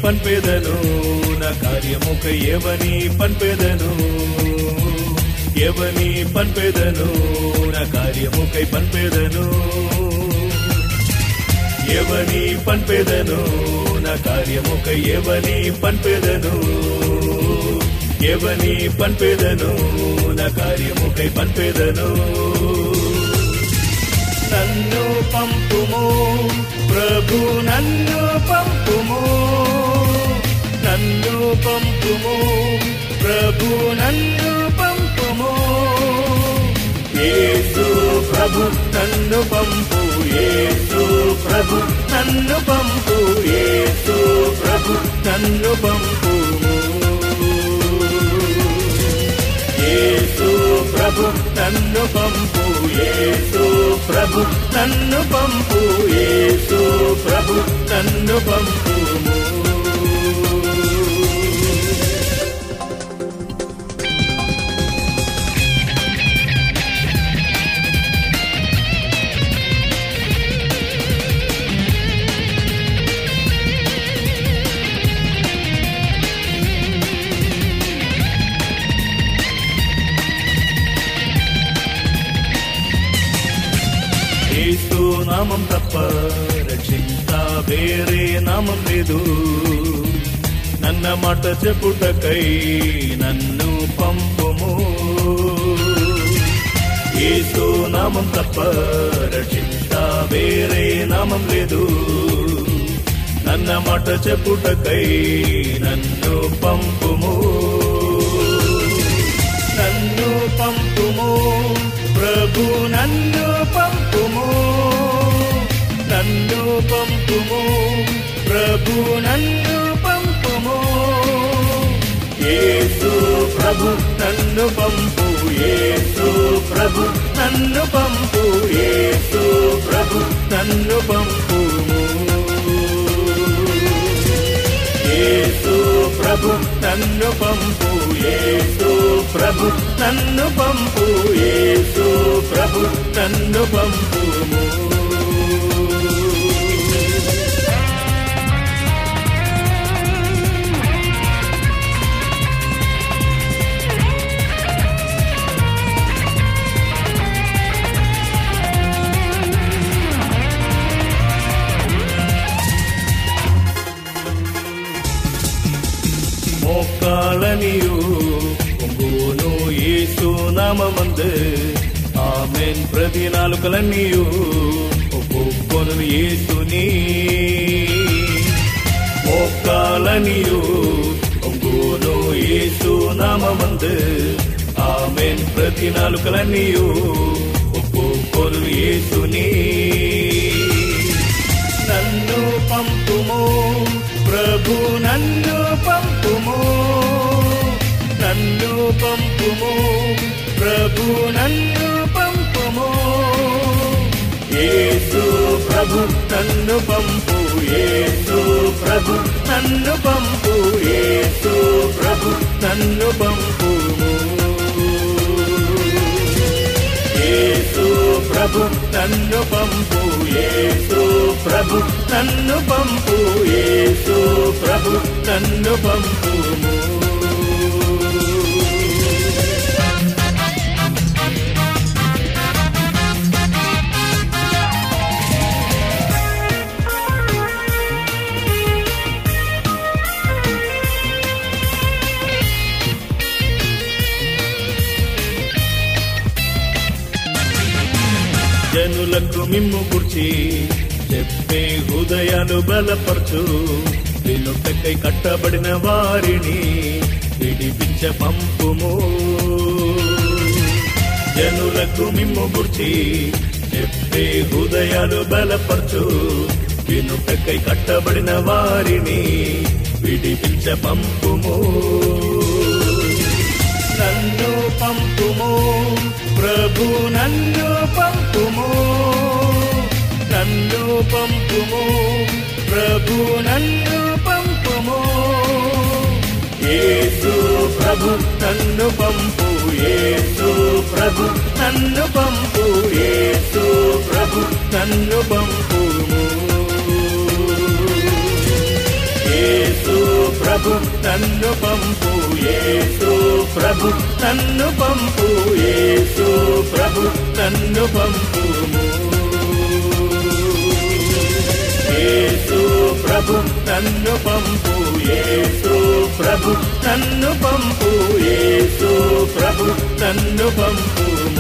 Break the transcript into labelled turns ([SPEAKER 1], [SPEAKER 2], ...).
[SPEAKER 1] పన్పెదను నా కార్యముకై ఎవని పన్పెదను ఎవని పన్పెదను నా కార్యముకై పన్పెదను ఎవని పన్పెదను నా కార్యముకై ఎవని పన్పెదను ఎవని పన్పెదను నా కార్యముకై పన్పెదను నన్ను పంపుము ప్రభు నన్ను పంపుము నన్ను పంపుము ప్రభు నన్ను పంపుము యేసు ప్రభు నన్ను పంపు యేసు ప్రభు నన్ను పంపు యేసు ప్రభు నన్ను పంపుము యేసు ప్రభు నన్ను పంపు యేసు ప్రభు నన్ను పంపు యేసు ప్రభు నన్ను పంపుము యేసు నామం తప్ప రక్షింత వేరే నామం లేదు నన్న మాట చెప్పుటకై నన్ను పంపుము యేసు నామం తప్ప రక్షింత వేరే నామం లేదు నన్న మాట చెప్పుటకై నన్ను పంపుము నన్ను పంపుము ప్రభు నన్ను పంపుము నన్ను పంపుము ప్రభు నన్ను పంపుము యేసు ప్రభు నన్ను పంపు యేసు ప్రభు నన్ను పంపు యేసు ప్రభు నన్ను పంపుము యేసు ప్రభు నన్ను పంపు యేసు ప్రభు నన్ను పంపు యేసు ప్రభు నన్ను పంపుము மோக்காளனியோ பொங்கோனோ ஏசு நாமமந்து ఆమెన్ ప్రతి నాలుకలన్నీయు ఒప్పుకొను యేసుని మోకాలనియు ఒంగోను యేసు నామమందు ఆమెన్ ప్రతి నాలుకలన్నీయు ఒప్పుకొను యేసుని నన్ను పంపుము ప్రభు నన్ను పంపుము నన్ను పంపుము ప్రభు నన్ను పంపుము యేసు ప్రభు నన్ను పంపు యేసు ప్రభు నన్ను పంపు యేసు ప్రభు నన్ను పంపుము యేసు ప్రభు నన్ను పంపు యేసు ప్రభు నన్ను పంపు యేసు ప్రభు నన్ను పంపుము జనులకు మిమ్ము గుర్చి చెప్పే హృదయాలు బలపరచు వినుటకై కట్టబడిన వారిని విడిపించ పంపుము జనులకు మిమ్ము గుర్చి చెప్పే హృదయాలు బలపరచు వినుటకై కట్టబడిన వారిని విడిపించ పంపుము నన్ను పంపుము ప్రభు నన్ను పంపుము నన్ను పంపుము ప్రభు నన్ను పంపుము యేసు ప్రభు నన్ను పంపు యేసు ప్రభు నన్ను పంపు యేసు ప్రభు నన్ను పంపుము యేసు ప్రభు నన్ను పంపు యేసు ప్రభు నన్ను పంపు యేసు ప్రభు నన్ను పంపుము యేసు ప్రభు నన్ను పంపు యేసు ప్రభు నన్ను పంపు యేసు ప్రభు నన్ను పంపుము